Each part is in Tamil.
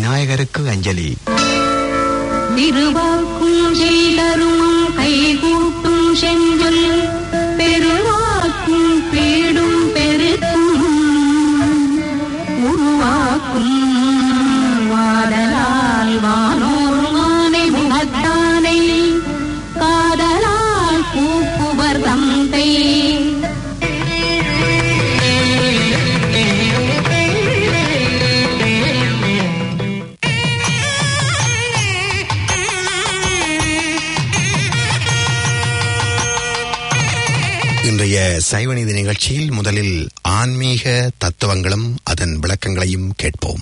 விநாயகருக்கு அஞ்சலி திருவாக்கும் செய்தரும் கைகூட்டும் செஞ்சொல் பெருவாக்கும் பீடும் பெருக்கும் உருவாக்கும் வாடலால் வானோர் மானை முகத்தானை காதலால் பூப்புவர் தந்தை இன்றைய சைவநீதி நிகழ்ச்சியில் முதலில் ஆன்மீக தத்துவங்களும் அதன் விளக்கங்களையும் கேட்போம்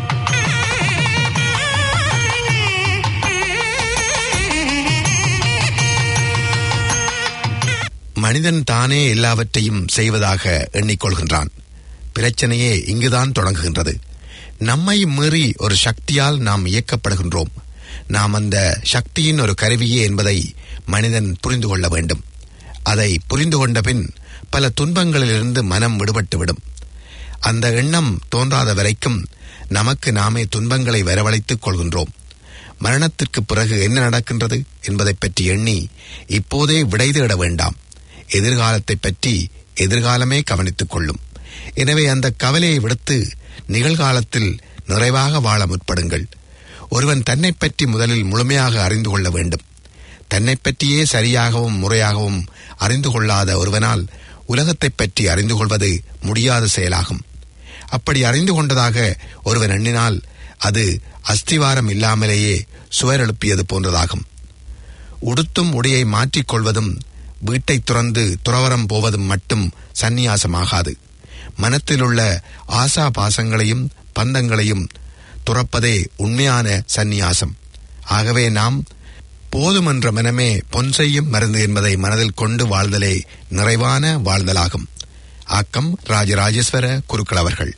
மனிதன் தானே எல்லாவற்றையும் செய்வதாக எண்ணிக்கொள்கின்றான் பிரச்சனையே இங்குதான் தொடங்குகின்றது நம்மை மீறி ஒரு சக்தியால் நாம் இயக்கப்படுகின்றோம் நாம் அந்த சக்தியின் ஒரு கருவியே என்பதை மனிதன் புரிந்து கொள்ள வேண்டும் அதை புரிந்து கொண்ட பின் பல துன்பங்களிலிருந்து மனம் விடுபட்டுவிடும் அந்த எண்ணம் தோன்றாத வரைக்கும் நமக்கு நாமே துன்பங்களை வரவழைத்துக் கொள்கின்றோம் மரணத்திற்கு பிறகு என்ன நடக்கின்றது என்பதை பற்றி எண்ணி இப்போதே விடை தேட வேண்டாம் எதிர்காலத்தை பற்றி எதிர்காலமே கவனித்துக் கொள்ளும் எனவே அந்த கவலையை விடுத்து நிகழ்காலத்தில் நிறைவாக வாழ முற்படுங்கள் ஒருவன் தன்னை பற்றி முதலில் முழுமையாக அறிந்து கொள்ள வேண்டும் தன்னை பற்றியே சரியாகவும் முறையாகவும் அறிந்து கொள்ளாத ஒருவனால் உலகத்தைப் பற்றி அறிந்து கொள்வது முடியாத செயலாகும் அப்படி அறிந்து கொண்டதாக ஒருவன் எண்ணினால் அது அஸ்திவாரம் இல்லாமலேயே சுவர் எழுப்பியது போன்றதாகும் உடுத்தும் உடையை மாற்றிக்கொள்வதும் வீட்டை துறந்து துறவரம் போவதும் மட்டும் சந்நியாசமாகாது மனத்திலுள்ள ஆசா பாசங்களையும் பந்தங்களையும் துறப்பதே உண்மையான சந்நியாசம் ஆகவே நாம் போதுமென்ற மனமே பொன் செய்யும் மருந்து என்பதை மனதில் கொண்டு வாழ்தலே நிறைவான வாழ்தலாகும் ஆக்கம் ராஜராஜேஸ்வர குருக்கள் அவர்கள்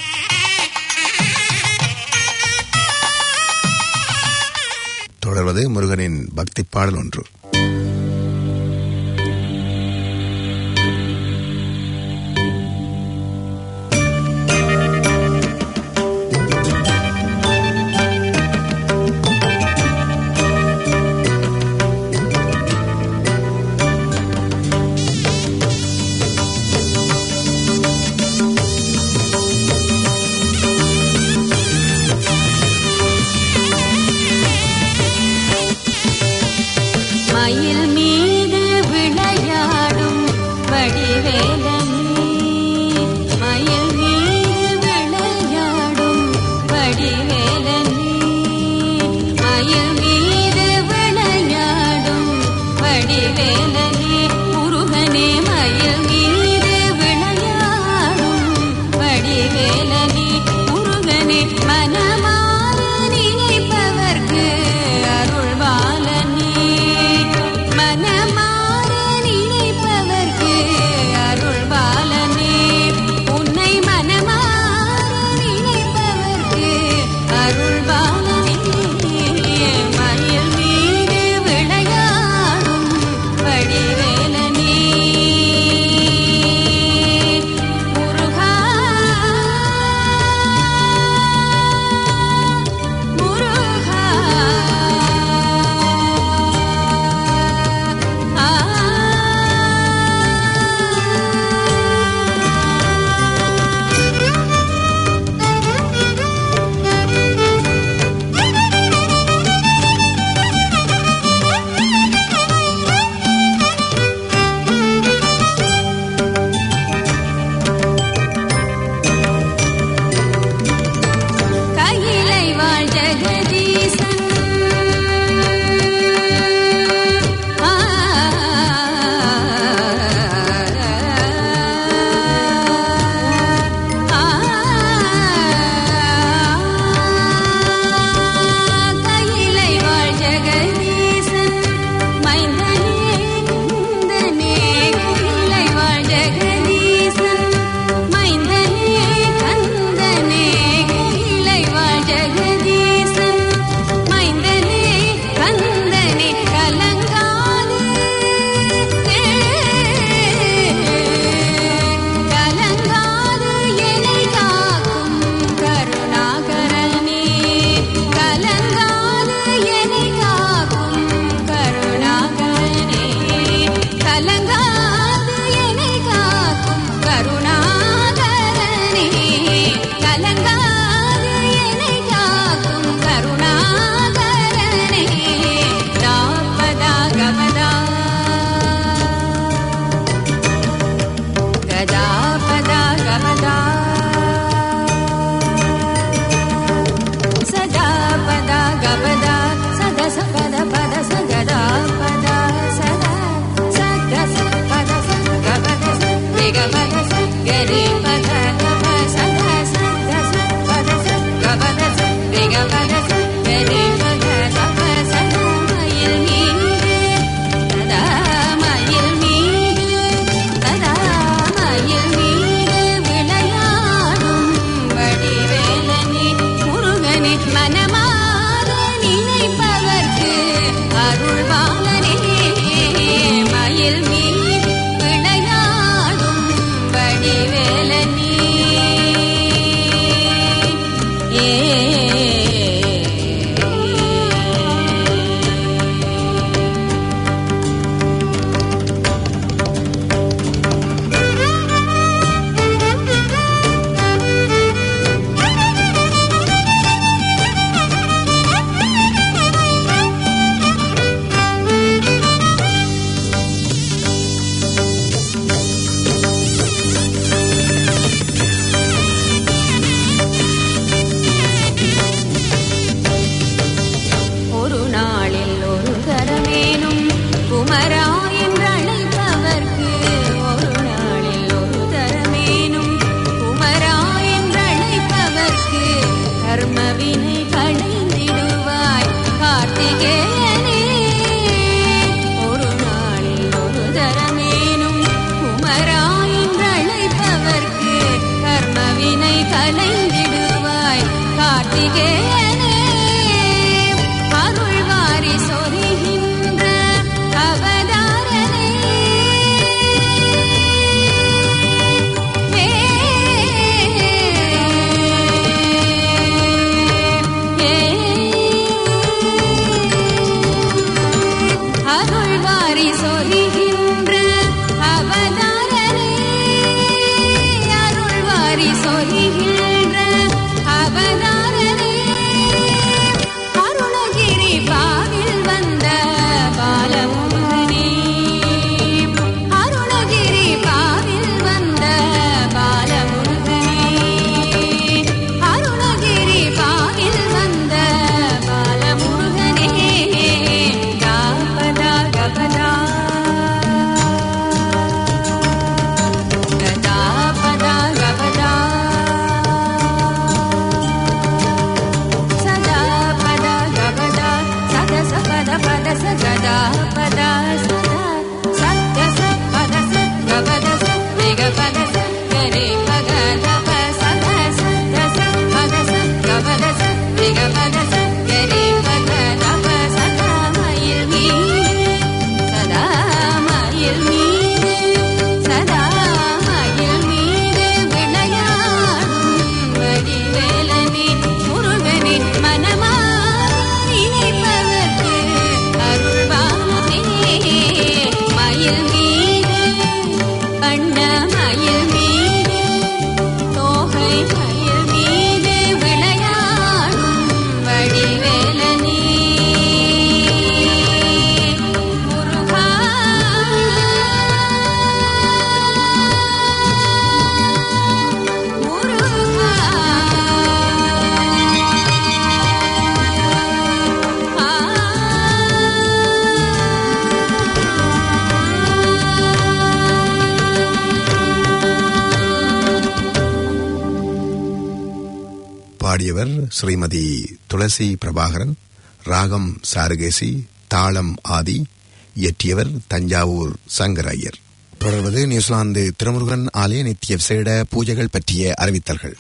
தொடர்வது முருகனின் பக்தி பாடல் ஒன்று மயில் மீது விளையாடும் வடிவேலனே மயில் மீது விளையாடும் வடிவேலனே மயில் மீது விளையாடும் வடிவேலனே முருகனே மயில் மீது விளையாடும் வடிவேலனே முருகனே மனமாற நினைப்பவர்க்கு அருள்வாலனே மனமாற நினைப்பவர்க்கு அருள்வாலனே மனமாக நினைப்பவர்க்கு அருள்வாளனே மயில் மீது விளையாடும் வடிவேலனே ஒரு நாளில் ஒரு தரமேனும் குமரா என்றழைப்பவர்க்கு ஒரு நாளில் ஒரு தரமேனும் குமரா என்றழைப்பவர்க்கு கர்மவினை களைந்திடுவாய் கார்த்திகேயனே ஒரு நாளில் ஒரு தரமேனும் குமரா என்றழைப்பவர்க்கு கர்மவினை களைந்திடுவாய் கார்த்திகேயனே அருள் வாரி சொரிகின்ற அவதாரனே அருள் வாரி சொரிகின்ற அவதாரனே அருள் வாரி சொரிகின்ற அவதாரனே அருணகிரி பாவில் வந்த பாலமுகனே அருணகிரி பாவில் வந்த பாலமுகனே அருணகிரி பாவில் வந்த பாலமுருகனே காபதா கபதா கதாபதா கபதா சதா பத கபதா சத சபத பத சகதா பதா சதா சத்ய சபத சகபத சக பத சகரே பகத பசத சத்ய சபத சகபத சக பத சகரே பகத பசதா மயில் மீது சதா மயில் மீது சதா மயில் மீது விளையாடும் வடிவேலனே முருகனே மனமா நினைப்பவர்க்கு அருள்வானே மயில் மீது வண்ண மயில் மீது தோகை மயில் மீது விளையாடும் வடிவேலனே முருகா பாடியவர் ஸ்ரீமதி துளசி பிரபாகரன் ராகம் சாருகேசி தாளம் ஆதி இயற்றியவர் தஞ்சாவூர் சங்கர் ஐயர் தொடர்வது நியூசிலாந்து திருமுருகன் ஆலய நித்திய விசேட பூஜைகள் பற்றிய அறிவித்தல்கள்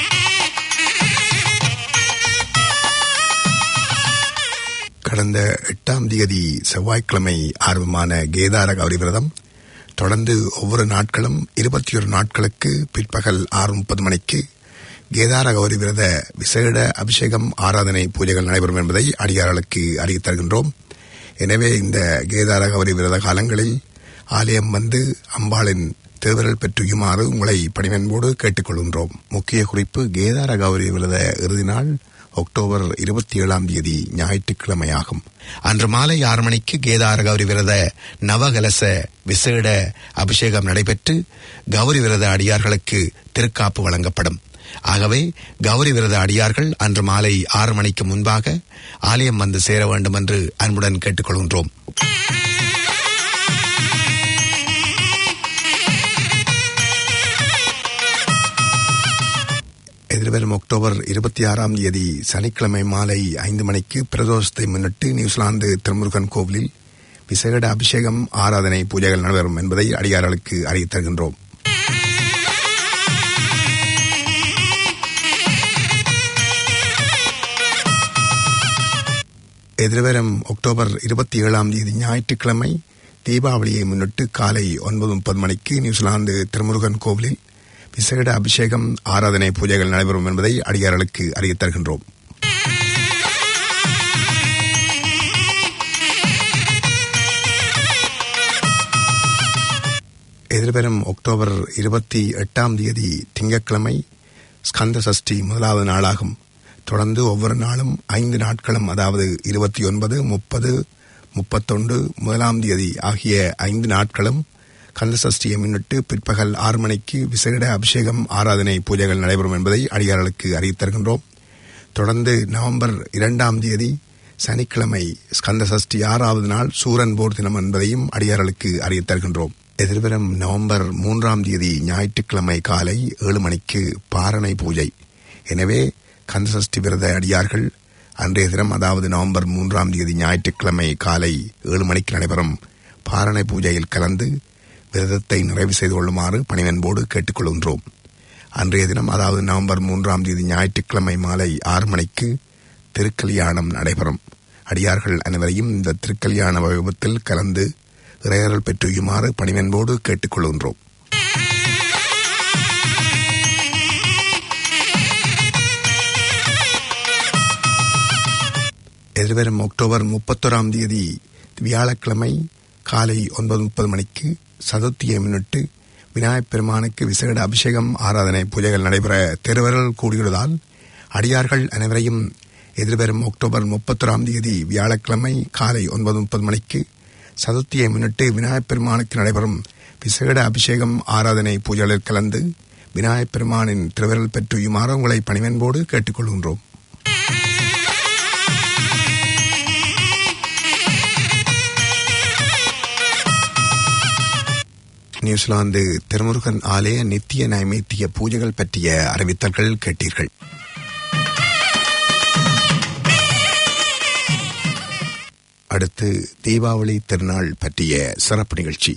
கடந்த எட்டாம் தேதி செவ்வாய்க்கிழமை ஆரம்பமான கேதார கௌரி விரதம் தொடர்ந்து ஒவ்வொரு நாட்களும் இருபத்தி ஒரு நாட்களுக்கு பிற்பகல் ஆறு முப்பது மணிக்கு கேதார கௌரி விரத விசேட அபிஷேகம் ஆராதனை பூஜைகள் நடைபெறும் என்பதை அடியார்களுக்கு அறிவித் தருகின்றோம் எனவே இந்த கேதார கௌரி விரத காலங்களில் ஆலயம் வந்து அம்பாளின் திருவிரல் பெற்றுயுமாறு உங்களை பணிவன்போடு கேட்டுக்கொள்கின்றோம் முக்கிய குறிப்பு கேதார கௌரி விரத இறுதி நாள் அக்டோபர் இருபத்தி ஏழாம் தேதி ஞாயிற்றுக்கிழமையாகும் அன்று மாலை ஆறு மணிக்கு கேதார கௌரி விரத நவகலச விசேட அபிஷேகம் நடைபெற்று கௌரி விரத அடியார்களுக்கு திருக்காப்பு வழங்கப்படும் ஆகவே கௌரி விரத அடியார்கள் அன்று மாலை ஆறு மணிக்கு முன்பாக ஆலயம் வந்து சேர வேண்டும் என்று அன்புடன் கேட்டுக்கொள்கின்றோம் எதிர்வரும் அக்டோபர் இருபத்தி ஆறாம் தேதி சனிக்கிழமை மாலை ஐந்து மணிக்கு பிரதோஷத்தை முன்னிட்டு நியூசிலாந்து திருமுருகன் கோவிலில் விசேட அபிஷேகம் ஆராதனை பூஜைகள் நடைபெறும் என்பதை அடியார்களுக்கு அறிவித் தருகின்றோம் எதிர்வரும் அக்டோபர் இருபத்தி ஏழாம் தேதி ஞாயிற்றுக்கிழமை தீபாவளியை முன்னிட்டு காலை ஒன்பது முப்பது மணிக்கு நியூசிலாந்து திருமுருகன் கோவிலில் விசேட அபிஷேகம் ஆராதனை பூஜைகள் நடைபெறும் என்பதை அடியார்களுக்கு அறிவித் தருகின்றோம் எதிர்வரும் அக்டோபர் இருபத்தி எட்டாம் தேதி திங்கட்கிழமை ஸ்கந்த சஷ்டி முதலாவது நாளாகும் தொடர்ந்து ஒவ்வொரு நாளும் ஐந்து நாட்களும் அதாவது இருபத்தி ஒன்பது முப்பது முப்பத்தொன்று முதலாம் தேதி ஆகிய ஐந்து நாட்களும் கந்த சஷ்டியை முன்னிட்டு பிற்பகல் ஆறு மணிக்கு விசேட அபிஷேகம் ஆராதனை பூஜைகள் நடைபெறும் என்பதை அடியார்களுக்கு அறிவித் தருகின்றோம் தொடர்ந்து நவம்பர் இரண்டாம் தேதி சனிக்கிழமை ஸ்கந்த சஷ்டி ஆறாவது நாள் சூரன் போர் தினம் என்பதையும் அடியார்களுக்கு அறிவித் தருகின்றோம் எதிர்வரும் நவம்பர் மூன்றாம் தேதி ஞாயிற்றுக்கிழமை காலை ஏழு மணிக்கு பாரணை பூஜை எனவே கந்தசஷ்டி விரத அடியார்கள் அன்றைய தினம் அதாவது நவம்பர் மூன்றாம் தேதி ஞாயிற்றுக்கிழமை காலை ஏழு மணிக்கு நடைபெறும் பாரணை பூஜையில் கலந்து விரதத்தை நிறைவு செய்து கொள்ளுமாறு பணிவன்போடு கேட்டுக்கொள்கின்றோம் அன்றைய தினம் அதாவது நவம்பர் மூன்றாம் தேதி ஞாயிற்றுக்கிழமை மாலை ஆறு மணிக்கு திருக்கல்யாணம் நடைபெறும் அடியார்கள் அனைவரையும் இந்த திருக்கல்யாண வைபவத்தில் கலந்து இறையர்கள் பெற்றுயுமாறு பணிவன்போடு கேட்டுக்கொள்கின்றோம் எதிர்வரும் அக்டோபர் முப்பத்தோராம் தேதி வியாழக்கிழமை காலை ஒன்பது முப்பது மணிக்கு சதுர்த்தியை முன்னிட்டு விநாயகப் பெருமானுக்கு விசேட அபிஷேகம் ஆராதனை பூஜைகள் நடைபெற திருவரல் கூடியுள்ளதால் அடியார்கள் அனைவரையும் எதிர்வரும் அக்டோபர் முப்பத்தோராம் தேதி வியாழக்கிழமை காலை ஒன்பது முப்பது மணிக்கு சதுர்த்தியை முன்னிட்டு விநாயகப் பெருமானுக்கு நடைபெறும் விசேட அபிஷேகம் ஆராதனை பூஜைகளில் கலந்து விநாயகப் பெருமானின் திருவிரல் பெற்றுயுமாறு உங்களை பணிவன்போடு கேட்டுக்கொள்கின்றோம் நியூசிலாந்து திருமுருகன் ஆலய நித்திய நைமித்திய பூஜைகள் பற்றிய அறிவித்தல்கள் கேட்டீர்கள் அடுத்து தீபாவளி திருநாள் பற்றிய சிறப்பு நிகழ்ச்சி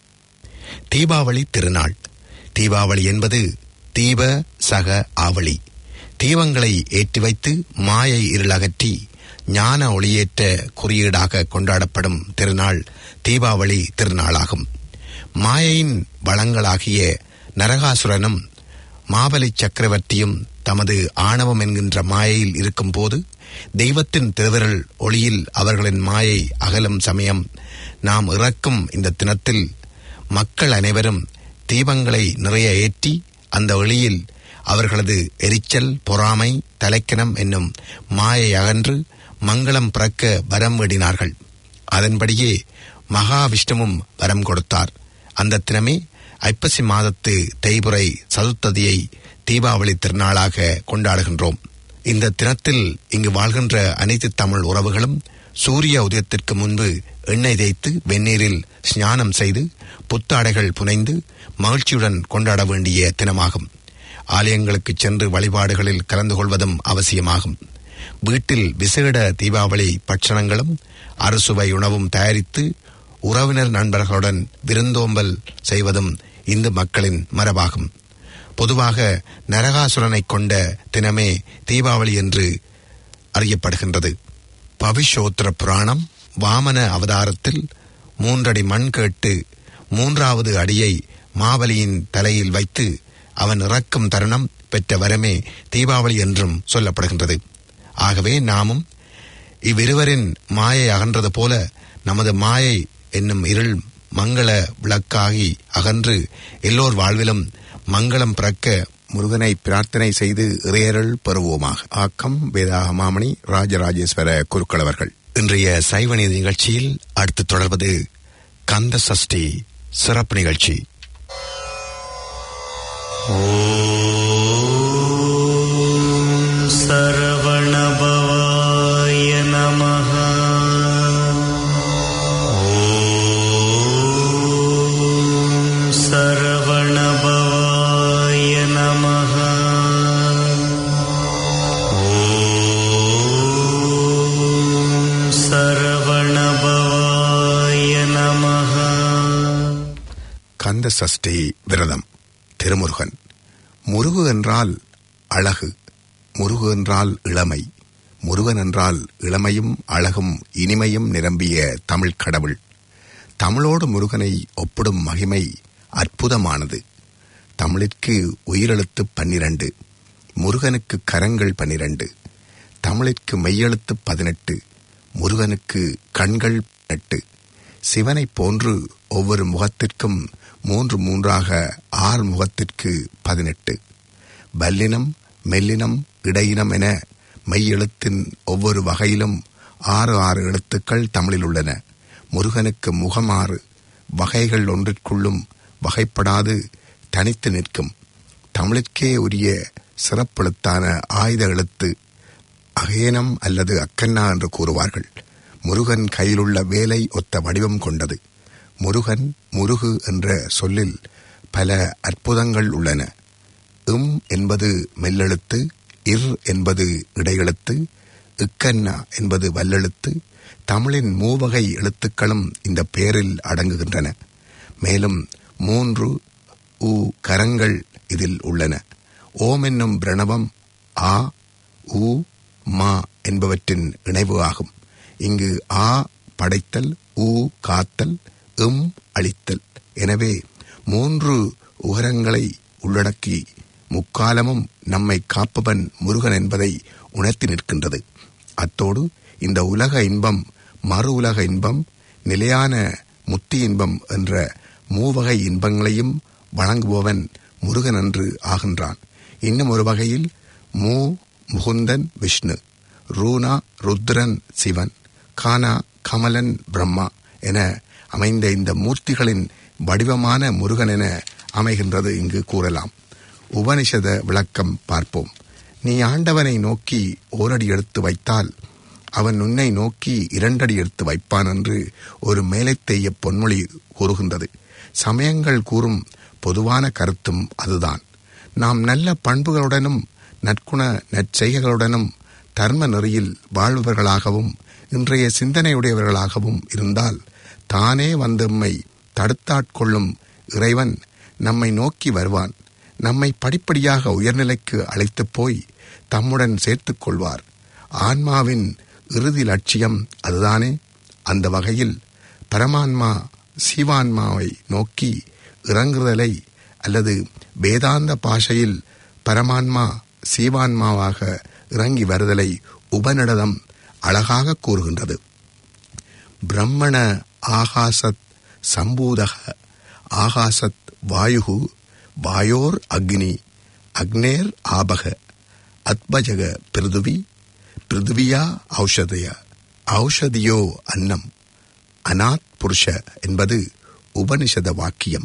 தீபாவளி திருநாள் தீபாவளி என்பது தீப சக ஆவளி தீபங்களை ஏற்றி வைத்து மாயை இருளகற்றி ஞான ஒளியேற்ற குறியீடாக கொண்டாடப்படும் திருநாள் தீபாவளி திருநாளாகும் மாயையின் வளங்களாகிய நரகாசுரனும் மாபலி சக்கரவர்த்தியும் தமது ஆணவம் என்கின்ற மாயையில் இருக்கும்போது தெய்வத்தின் திருவிரல் ஒளியில் அவர்களின் மாயை அகலும் சமயம் நாம் இறக்கும் இந்த தினத்தில் மக்கள் அனைவரும் தீபங்களை நிறைய ஏற்றி அந்த ஒளியில் அவர்களது எரிச்சல் பொறாமை தலைக்கணம் என்னும் மாயை அகன்று மங்களம் பிறக்க வரம் வேடினார்கள் அதன்படியே மகாவிஷ்ணுவும் வரம் கொடுத்தார் அந்த தினமே ஐப்பசி மாதத்து தேய்புரை சதுர்த்ததியை தீபாவளி திருநாளாக கொண்டாடுகின்றோம் இந்த தினத்தில் இங்கு வாழ்கின்ற அனைத்து தமிழ் உறவுகளும் சூரிய உதயத்திற்கு முன்பு எண்ணெய் தேய்த்து வெந்நீரில் ஸ்நானம் செய்து புத்தாடைகள் புனைந்து மகிழ்ச்சியுடன் கொண்டாட வேண்டிய தினமாகும் ஆலயங்களுக்கு சென்று வழிபாடுகளில் கலந்து கொள்வதும் அவசியமாகும் வீட்டில் விசேட தீபாவளி பட்சணங்களும் அறுசுவை உணவும் தயாரித்து உறவினர் நண்பர்களுடன் விருந்தோம்பல் செய்வதும் இந்து மக்களின் மரபாகும் பொதுவாக நரகாசுரனை கொண்ட தினமே தீபாவளி என்று அறியப்படுகின்றது பவிஷோத்திர புராணம் வாமன அவதாரத்தில் மூன்றடி மண் கேட்டு மூன்றாவது அடியை மாபலியின் தலையில் வைத்து அவன் இறக்கும் தருணம் பெற்ற வரமே தீபாவளி என்றும் சொல்லப்படுகின்றது ஆகவே நாமும் இவ்விருவரின் மாயை அகன்றது போல நமது மாயை என்னும் இருள் மங்கள விளக்காகி அகன்று எல்லோர் வாழ்விலும் மங்களம் பிறக்க முருகனை பிரார்த்தனை செய்து இறையருள் பெறுவோமாக ஆக்கம் வேதாக மாமணி ராஜராஜேஸ்வர குருக்களவர்கள் இன்றைய சைவநீதி நிகழ்ச்சியில் அடுத்து தொடர்வது கந்த சஷ்டி சிறப்பு நிகழ்ச்சி ॐ सरवणभवाय नमः ॐ सरवणभवाय नमः சஷ்டி விரதம் திருமுருகன் முருகு என்றால் அழகு முருகு என்றால் இளமை முருகன் என்றால் இளமையும் அழகும் இனிமையும் நிரம்பிய தமிழ் கடவுள் தமிழோடு முருகனை ஒப்பிடும் மகிமை அற்புதமானது தமிழிற்கு உயிரெழுத்து பன்னிரண்டு முருகனுக்கு கரங்கள் பன்னிரண்டு தமிழிற்கு மெய்யெழுத்து பதினெட்டு முருகனுக்கு கண்கள் பதினெட்டு சிவனைப் போன்று ஒவ்வொரு முகத்திற்கும் மூன்று மூன்றாக ஆறு முகத்திற்கு பதினெட்டு வல்லினம் மெல்லினம் இடையினம் என மெய்யெழுத்தின் ஒவ்வொரு வகையிலும் ஆறு ஆறு எழுத்துக்கள் தமிழில் உள்ளன முருகனுக்கு முகமாறு வகைகள் ஒன்றிற்குள்ளும் வகைப்படாது தனித்து நிற்கும் தமிழிற்கே உரிய சிறப்பெழுத்தான ஆயுத எழுத்து அகேனம் அல்லது அக்கன்னா என்று கூறுவார்கள் முருகன் கையிலுள்ள வேலை ஒத்த வடிவம் கொண்டது முருகன் முருகு என்ற சொல்லில் பல அற்புதங்கள் உள்ளன இம் என்பது மெல்லெழுத்து இர் என்பது இடையெழுத்து இக்கன்னா என்பது வல்லெழுத்து தமிழின் மூவகை எழுத்துக்களும் இந்த பெயரில் அடங்குகின்றன மேலும் மூன்று உ கரங்கள் இதில் உள்ளன ஓம் என்னும் பிரணவம் ஆ உ மா என்பவற்றின் இணைவு ஆகும் இங்கு ஆ படைத்தல் ஊ காத்தல் எம் அளித்தல் எனவே மூன்று உகரங்களை உள்ளடக்கி முக்காலமும் நம்மை காப்பவன் முருகன் என்பதை உணர்த்தி நிற்கின்றது அத்தோடு இந்த உலக இன்பம் மறு உலக இன்பம் நிலையான முத்தி இன்பம் என்ற மூவகை இன்பங்களையும் வழங்குபவன் முருகன் என்று ஆகின்றான் இன்னும் ஒரு வகையில் மூ முகுந்தன் விஷ்ணு ரூனா ருத்ரன் சிவன் கானா கமலன் பிரம்மா என அமைந்த இந்த மூர்த்திகளின் வடிவமான முருகன் என அமைகின்றது இங்கு கூறலாம் உபனிஷத விளக்கம் பார்ப்போம் நீ ஆண்டவனை நோக்கி ஓரடி எடுத்து வைத்தால் அவன் உன்னை நோக்கி இரண்டடி எடுத்து வைப்பான் என்று ஒரு மேலைத்தேய பொன்மொழி கூறுகின்றது சமயங்கள் கூறும் பொதுவான கருத்தும் அதுதான் நாம் நல்ல பண்புகளுடனும் நற்குண நற்செய்கைகளுடனும் தர்ம நெறியில் வாழ்பவர்களாகவும் இன்றைய சிந்தனையுடையவர்களாகவும் இருந்தால் தானே வந்தம்மை தடுத்தாட்கொள்ளும் இறைவன் நம்மை நோக்கி வருவான் நம்மை படிப்படியாக உயர்நிலைக்கு அழைத்துப் போய் தம்முடன் சேர்த்துக் கொள்வார் ஆன்மாவின் இறுதி லட்சியம் அதுதானே அந்த வகையில் பரமான்மா சீவான்மாவை நோக்கி இறங்குதலை அல்லது வேதாந்த பாஷையில் பரமான்மா சீவான்மாவாக இறங்கி வருதலை உபநிடதம் அழகாக கூறுகின்றது பிரம்மண ஆகாசத் சம்பூதக ஆகாசத் வாயு வாயோர் அக்னி அக்னேர் ஆபக அத்பஜக பிருதுவி பிருதுவியா ஔஷதய ஔஷதியோ அன்னம் அனாத் புருஷ என்பது உபனிஷத வாக்கியம்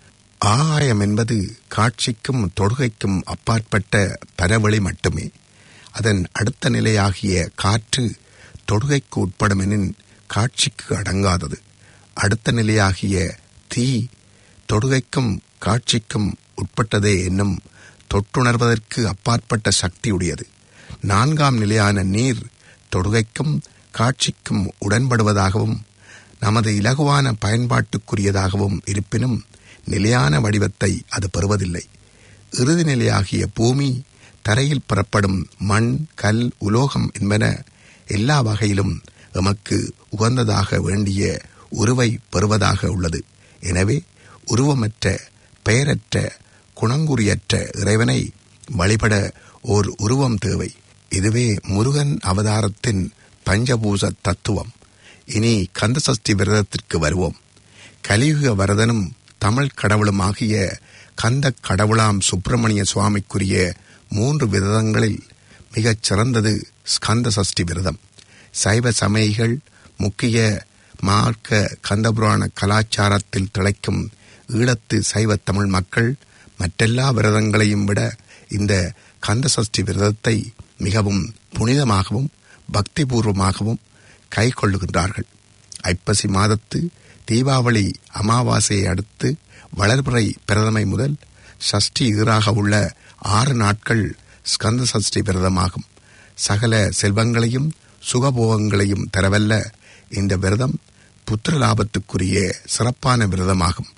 ஆகாயம் என்பது காட்சிக்கும் தொடுகைக்கும் அப்பாற்பட்ட பரவெளி மட்டுமே அதன் அடுத்த நிலையாகிய காற்று தொடுகைக்கு உட்படுமெனின் காட்சிக்கு அடங்காதது அடுத்த நிலையாகிய தீ தொடுகைக்கும் காட்சிக்கும் உட்பட்டதே என்னும் தொட்டுணர்வதற்கு அப்பாற்பட்ட சக்தியுடையது நான்காம் நிலையான நீர் தொடுகைக்கும் காட்சிக்கும் உடன்படுவதாகவும் நமது இலகுவான பயன்பாட்டுக்குரியதாகவும் இருப்பினும் நிலையான வடிவத்தை அது பெறுவதில்லை இறுதி நிலையாகிய பூமி தரையில் பெறப்படும் மண் கல் உலோகம் என்பன எல்லா வகையிலும் எமக்கு உகந்ததாக வேண்டிய உருவை பெறுவதாக உள்ளது எனவே உருவமற்ற பெயரற்ற குணங்குறியற்ற இறைவனை வழிபட ஓர் உருவம் தேவை இதுவே முருகன் அவதாரத்தின் பஞ்சபூச தத்துவம் இனி கந்தசஷ்டி விரதத்திற்கு வருவோம் கலியுக வரதனும் தமிழ் கடவுளுமாகிய கந்த கடவுளாம் சுப்பிரமணிய சுவாமிக்குரிய மூன்று விரதங்களில் மிகச் சிறந்தது ஸ்கந்த சஷ்டி விரதம் சைவ சமயிகள் முக்கிய மார்க்க கந்தபுராண கலாச்சாரத்தில் திளைக்கும் ஈழத்து சைவ தமிழ் மக்கள் மற்றெல்லா விரதங்களையும் விட இந்த கந்தசஷ்டி விரதத்தை மிகவும் புனிதமாகவும் பக்திபூர்வமாகவும் கை கொள்ளுகின்றார்கள் ஐப்பசி மாதத்து தீபாவளி அமாவாசையை அடுத்து வளர்பிறை பிரதமை முதல் சஷ்டி ஈறாக உள்ள ஆறு நாட்கள் ஸ்கந்த சஷ்டி விரதமாகும் சகல செல்வங்களையும் சுகபோகங்களையும் தரவல்ல இந்த விரதம் புத்திர லாபத்துக்குரிய சிறப்பான விரதமாகும்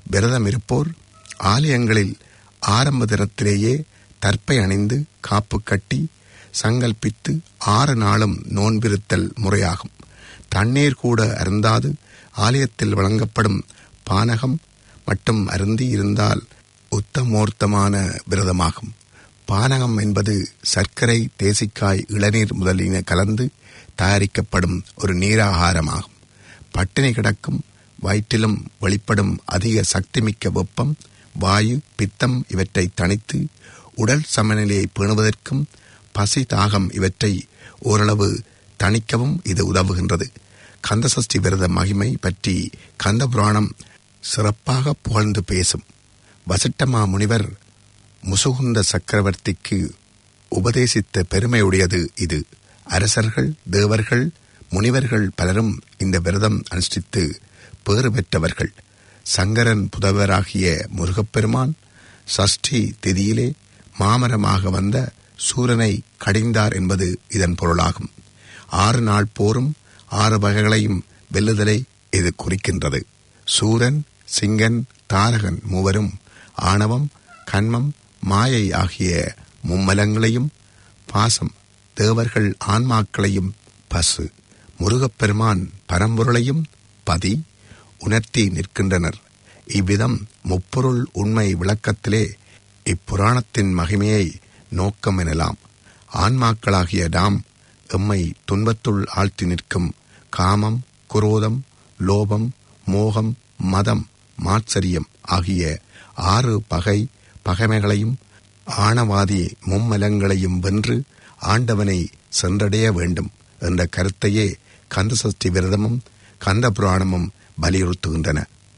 விரதம் இருப்போர் ஆலயங்களில் ஆரம்ப தினத்திலேயே தற்பை அணிந்து காப்பு கட்டி சங்கல்பித்து ஆறு நாளும் நோன்பிருத்தல் முறையாகும் தண்ணீர் கூட அருந்தாது ஆலயத்தில் வழங்கப்படும் பானகம் மட்டும் அருந்தி இருந்தால் உத்தமோர்த்தமான விரதமாகும் பானகம் என்பது சர்க்கரை தேசிக்காய் இளநீர் முதலின கலந்து தயாரிக்கப்படும் ஒரு நீராகாரமாகும் பட்டினி கிடக்கும் வயிற்றிலும் வெளிப்படும் அதிக சக்திமிக்க வெப்பம் வாயு பித்தம் இவற்றை தணித்து உடல் சமநிலையை பேணுவதற்கும் பசி தாகம் இவற்றை ஓரளவு தணிக்கவும் இது உதவுகின்றது கந்தசஷ்டி விரத மகிமை பற்றி கந்த புராணம் சிறப்பாக புகழ்ந்து பேசும் வசிட்டமா முனிவர் முசுகுந்த சக்கரவர்த்திக்கு உபதேசித்த பெருமையுடையது இது அரசர்கள் தேவர்கள் முனிவர்கள் பலரும் இந்த விரதம் அனுஷ்டித்து பேறு பெற்றவர்கள் சங்கரன் புதல்வராகிய முருகப்பெருமான் சஷ்டி திதியிலே மாமரமாக வந்த சூரனை கடிந்தார் என்பது இதன் பொருளாகும் ஆறு நாள் போரும் ஆறு வகைகளையும் வெல்லுதலை இது குறிக்கின்றது சூரன் சிங்கன் தாரகன் மூவரும் ஆணவம் கண்மம் மாயை ஆகிய மும்மலங்களையும் பாசம் தேவர்கள் ஆன்மாக்களையும் பசு முருகப்பெருமான் பரம்பொருளையும் பதி உணர்த்தி நிற்கின்றனர் இவ்விதம் முப்பொருள் உண்மை விளக்கத்திலே இப்புராணத்தின் மகிமையை நோக்கம் எனலாம் ஆன்மாக்களாகிய நாம் எம்மை துன்பத்துள் ஆழ்த்தி நிற்கும் காமம் குரோதம் லோபம் மோகம் மதம் மாத்சரியம் ஆகிய ஆறு பகை பகைமைகளையும் ஆணவாதி மும்மலங்களையும் வென்று ஆண்டவனை சென்றடைய வேண்டும் என்ற கருத்தையே கந்தசஷ்டி விரதமும் கந்த புராணமும் வலியுறுத்துகின்றன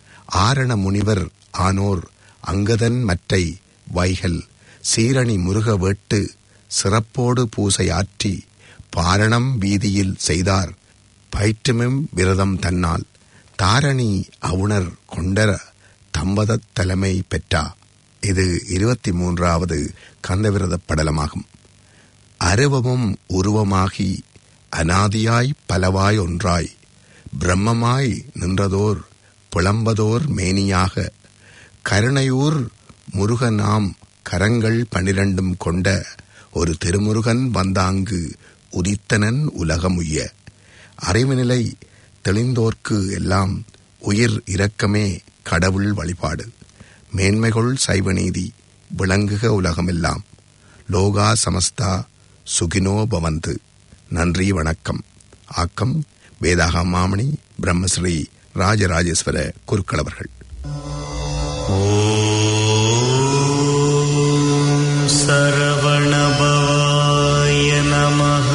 ஆரண முனிவர் ஆனோர் அங்கதன் மற்றை வைகல் சீரணி முருக வேட்டு சிறப்போடு பூசை ஆற்றி பாரணம் வீதியில் செய்தார் பயிற்றுமிம் விரதம் தன்னால் தாரணி அவுணர் கொண்டர தம்பதத் தலைமை பெற்றா இது இருபத்தி மூன்றாவது கந்தவிரத படலமாகும் அருவமும் உருவமாகி அனாதியாய் பலவாய் ஒன்றாய் பிரம்மமாய் நின்றதோர் புலம்பதோர் மேனியாக கருணையூர் முருகனாம் கரங்கள் பனிரண்டும் கொண்ட ஒரு திருமுருகன் வந்தாங்கு உதித்தனன் உலகமுய்ய அறிவுநிலை தெளிந்தோர்க்கு எல்லாம் உயிர் இரக்கமே கடவுள் வழிபாடு மேன்மைகொள் சைவநீதி விளங்குக உலகமெல்லாம் லோகா சமஸ்தா சுகினோ பவந்து நன்றி வணக்கம் ஆக்கம் வேதாகா மாமணி பிரம்மஸ்ரீ ராஜராஜேஸ்வர குருக்களவர்கள் ॐ सरवणभवाय नमः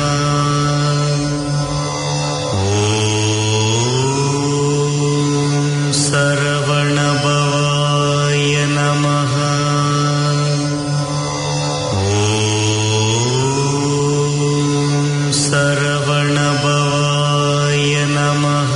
ॐ सरवणभवाय नमः ॐ सरवणभवाय नमः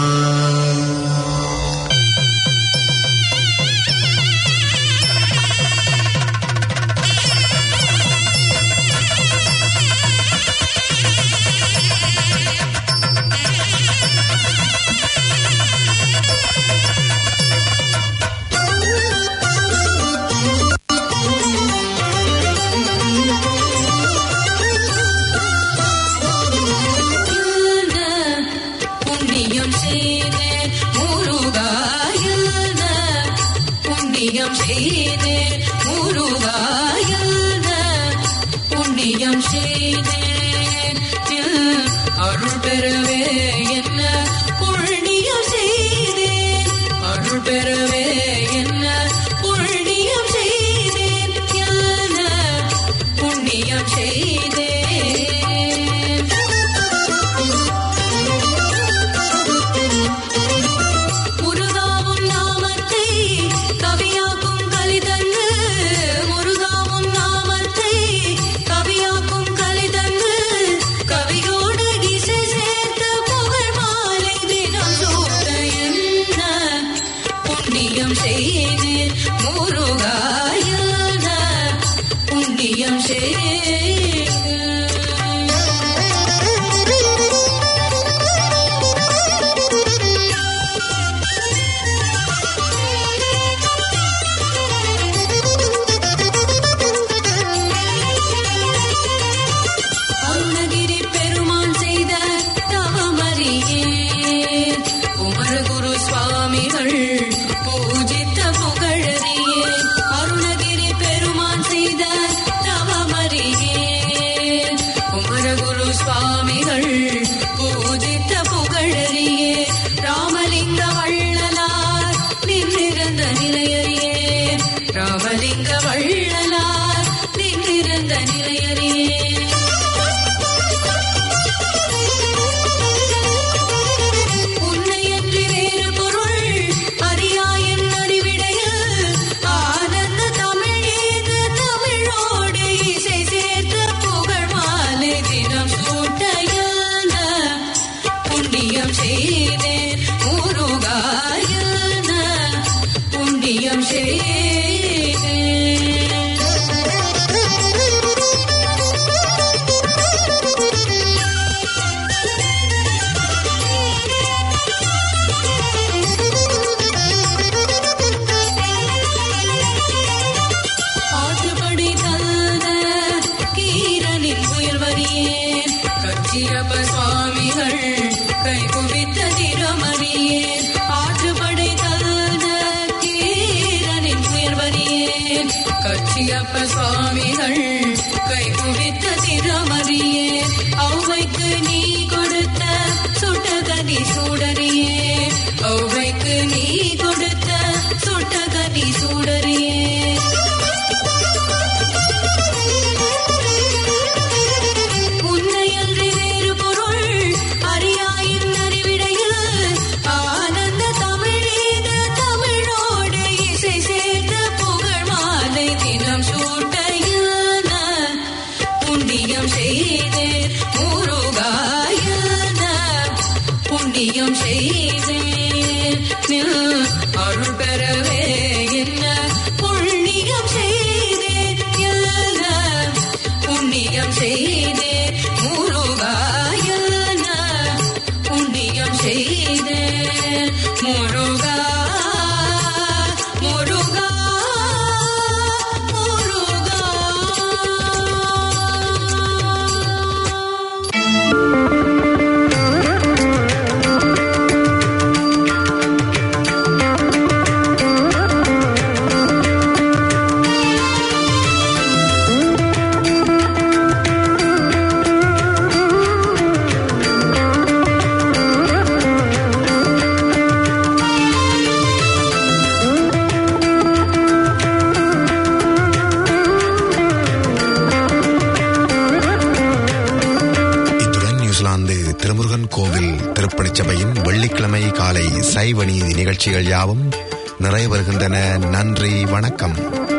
புண்ணியம் செய்தேன் முருகாயல்த புண்ணியம் செய்தேன் முருகாயல்த புண்ணியம் செய்தேன் என் அருள் பெறவே என்ன புண்ணியம் செய்தேன் அருள் பெறவே என்ன புண்ணியம் செய்தேன் என்ன புண்ணியம் செய்தேன் புண்ணியம் செய்தேன் முருகாயன புண்ணியம் செய்தேன் ஆற்றுப்படை தந்த கீரனின் புயல் வரியேன் கச்சியப்ப சுவாமிகள் கை குவித்த திறமறியேன் ஆற்றுப்படை தந்த கீரனின் புயல் வரியேன் கச்சியப்ப சுவாமிகள் கை குவித்த திறமறியேன் ஔவைக்கு நீ கொடுத்த சுட்டகனி சூடறியே ஔவைக்கு நீ கொடுத்த சுட்டகனி சூடறியே உன்னையன்றி வேறு பொருள் அறியாயின் அறிவிடையில் ஆனந்த தமிழீத தமிழோடு இசை சேர்ந்த புகழ் மாலை தினம் சூட்டையான புண்ணியம் செய்தேன் முருகாயன புண்ணியம் செய்தேன் நில் அருள் பெறவே என்ன புண்ணியம் செய்தேன் என்ன புண்ணியம் செய்தேன் முருகாயன புண்ணியம் செய்தேன் முருகா முருகா முருகா இத்துடன் நியூசிலாந்து திருமுருகன் கோவில் திருப்பணிச் சபையின் வெள்ளிக்கிழமை காலை சைவ நீதி நிகழ்ச்சிகள் யாவும் நிறைவு வருகின்றன நன்றி வணக்கம்